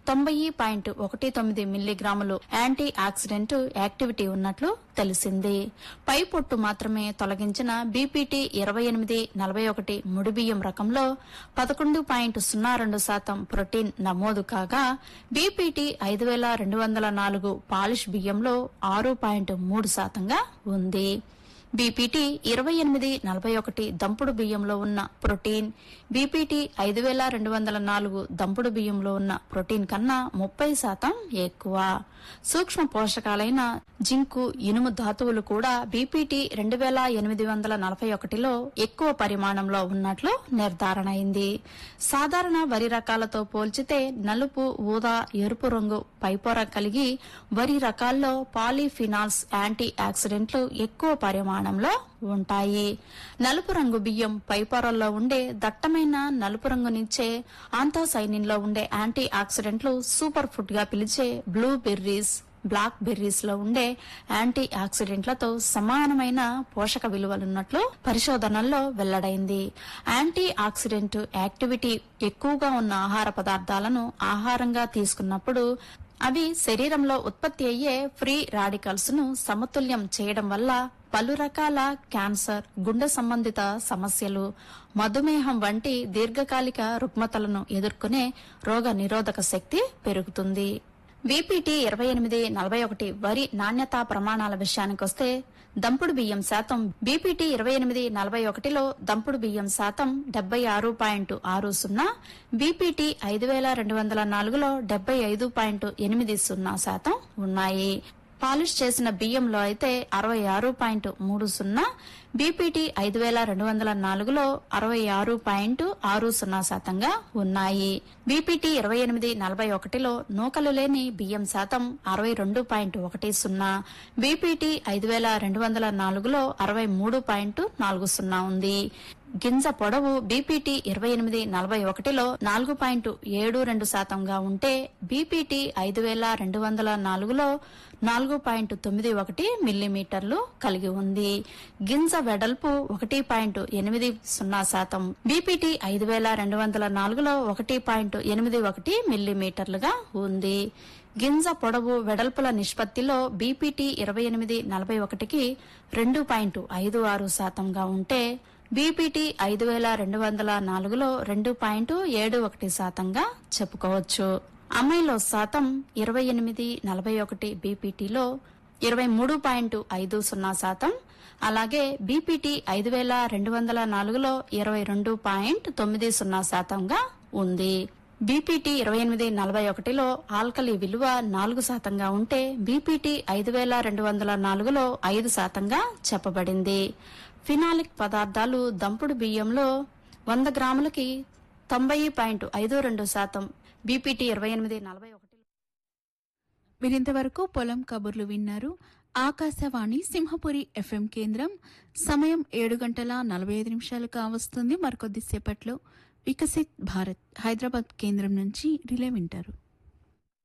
తొంభై పాయింట్ ఒకటి తొమ్మిది మిల్లీగ్రాములు యాంటీ ఆక్సిడెంట్ యాక్టివిటీ ఉన్నట్లు తెలిసింది పై పొట్టు మాత్రమే తొలగించిన బీపీటీ ఇరవై ఎనిమిది నలభై ఒకటి ముడి బియ్యం రకంలో పదకొండు పాయింట్ సున్నా రెండు శాతం ప్రోటీన్ నమోదు కాగా బీపీటీ ఐదు వేల రెండు వందల నాలుగు పాలిష్ బియ్యంలో ఆరు పాయింట్ మూడు శాతంగా ఉంది బీపీటీ ఇరవై ఎనిమిది నలభై ఒకటి దంపుడు బియ్యంలో ఉన్న ప్రోటీన్ బీపీటీ ఐదు వేల రెండు వందల నాలుగు దంపుడు బియ్యంలో ఉన్న ప్రోటీన్ కన్నా ముప్పై శాతం ఎక్కువ సూక్ష్మ పోషకాలైన జింకు ఇనుము ధాతువులు కూడా బీపీటీ రెండు వేల ఎనిమిది వందల నలభై ఒకటిలో ఎక్కువ పరిమాణంలో ఉన్నట్లు నిర్ధారణ అయింది సాధారణ వరి రకాలతో పోల్చితే నలుపు ఊదా ఎరుపు రంగు పైపొర కలిగి వరి రకాల్లో పాలీఫినాల్స్ యాంటీ ఆక్సిడెంట్లు ఎక్కువ పరిమాణంలో ఉంటాయి నలుపు రంగు బియ్యం పైపొరల్లో ఉండే దట్టమైన నలుపు రంగునిచ్చే ఆంథోసైనిన్ లో ఉండే యాంటీ ఆక్సిడెంట్లు సూపర్ ఫుడ్ గా పిలిచే బ్లూ బెర్రీస్ బ్లాక్ బెర్రీస్ లో ఉండే యాంటీ ఆక్సిడెంట్లతో సమానమైన పోషక విలువలున్నట్లు పరిశోధనల్లో వెల్లడైంది యాంటీ ఆక్సిడెంట్ యాక్టివిటీ ఎక్కువగా ఉన్న ఆహార పదార్థాలను ఆహారంగా తీసుకున్నప్పుడు అవి శరీరంలో ఉత్పత్తి అయ్యే ఫ్రీ రాడికల్స్ ను సమతుల్యం చేయడం వల్ల పలు రకాల క్యాన్సర్ గుండె సంబంధిత సమస్యలు మధుమేహం వంటి దీర్ఘకాలిక రుగ్మతలను ఎదుర్కొనే రోగ నిరోధక శక్తి పెరుగుతుంది బీపీటీ ఇరవై ఎనిమిది నలభై ఒకటి వరి నాణ్యతా ప్రమాణాల విషయానికొస్తే దంపుడు బియ్యం శాతం బీపీటీ ఇరవై ఎనిమిది నలభై ఒకటిలో దంపుడు బియ్యం శాతం డెబ్బై ఆరు పాయింట్ ఆరు సున్నా బీపీటీ ఐదు వేల రెండు వందల నాలుగులో డెబ్బై ఐదు పాయింట్ ఎనిమిది సున్నా శాతం ఉన్నాయి పాలిష్ చేసిన బియ్యంలో అయితే అరవై ఆరు పాయింట్ మూడు సున్నా బీపీటీ ఐదు వేల రెండు వందల నాలుగులో అరవై ఆరు పాయింట్ ఆరు సున్నా శాతంగా ఉన్నాయి బీపీటీ ఇరవై ఎనిమిది నలభై ఒకటిలో నూకలు లేని బియ్యం శాతం అరవై రెండు పాయింట్ ఒకటి సున్నా బీపీటీ ఐదు వేల రెండు వందల నాలుగులో అరవై మూడు పాయింట్ నాలుగు సున్నా ఉంది గింజ పొడవు బీపీటీ ఇరవై ఎనిమిది నలభై ఒకటిలో నాలుగు పాయింట్ ఏడు రెండు శాతంగా ఉంటే బీపీటీ ఐదు వేల రెండు వందల నాలుగులో నాలుగు పాయింట్ తొమ్మిది ఒకటి మిల్లీమీటర్లు కలిగి ఉంది గింజ వెడల్పు ఒకటి పాయింట్ ఎనిమిది సున్నా శాతం బీపీటీ ఐదు వేల రెండు వందల నాలుగులో ఒకటి పాయింట్ ఎనిమిది ఒకటి మిల్లీమీటర్లుగా ఉంది గింజ పొడవు వెడల్పుల నిష్పత్తిలో బీపీటీ ఇరవై ఎనిమిది నలభై ఒకటికి రెండు పాయింట్ ఐదు ఆరు శాతంగా ఉంటే బీపీటీ ఐదు వేల రెండు వందల నాలుగులో రెండు పాయింట్ ఏడు ఒకటి శాతంగా చెప్పుకోవచ్చు అమ్మాయిలో శాతం ఇరవై ఎనిమిది నలభై ఒకటి బీపీటీలో ఇరవై మూడు పాయింట్ ఐదు సున్నా శాతం అలాగే బీపీటీ ఐదు వేల రెండు వందల నాలుగులో ఇరవై రెండు పాయింట్ తొమ్మిది సున్నా శాతంగా ఉంది బీపీటీ ఇరవై ఎనిమిది నలభై ఒకటిలో ఆల్కలి విలువ నాలుగు శాతంగా ఉంటే బీపీటీ ఐదు వేల రెండు వందల నాలుగులో ఐదు శాతంగా చెప్పబడింది ఫినాలిక్ పదార్థాలు దంపుడు బియ్యంలో వంద గ్రాములకి తొంభై పాయింట్ ఐదు రెండు శాతం బీపీటీ ఇరవై ఎనిమిది నలభై ఒకటి మీరింతవరకు పొలం కబుర్లు విన్నారు ఆకాశవాణి సింహపురి ఎఫ్ఎం కేంద్రం సమయం ఏడు గంటల నలభై ఐదు నిమిషాలు కావస్తుంది మరికొద్దిసేపట్లో వికసిత్ భారత్ హైదరాబాద్ కేంద్రం నుంచి రిలే వింటారు